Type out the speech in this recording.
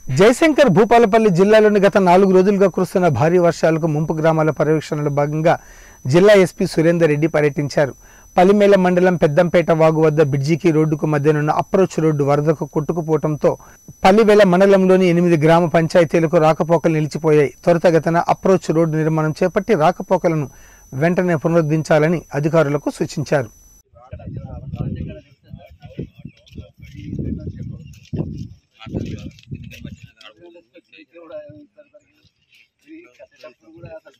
జయశంకర్ భూపాలపల్లి జిల్లాలోని గత నాలుగు రోజులుగా కురుస్తున్న భారీ వర్షాలకు ముంపు గ్రామాల పర్యవేక్షణలో భాగంగా జిల్లా ఎస్పీ సురేందర్ రెడ్డి పర్యటించారు పలిమేల మండలం పెద్దంపేట వాగు వద్ద బిడ్జికి రోడ్డుకు మధ్యనున్న అప్రోచ్ రోడ్డు వరదకు కొట్టుకుపోవడంతో పల్లివేల మండలంలోని ఎనిమిది గ్రామ పంచాయతీలకు రాకపోకలు నిలిచిపోయాయి త్వరితగతిన అప్రోచ్ రోడ్డు నిర్మాణం చేపట్టి రాకపోకలను వెంటనే పునరుద్ధరించాలని అధికారులకు సూచించారు కూడా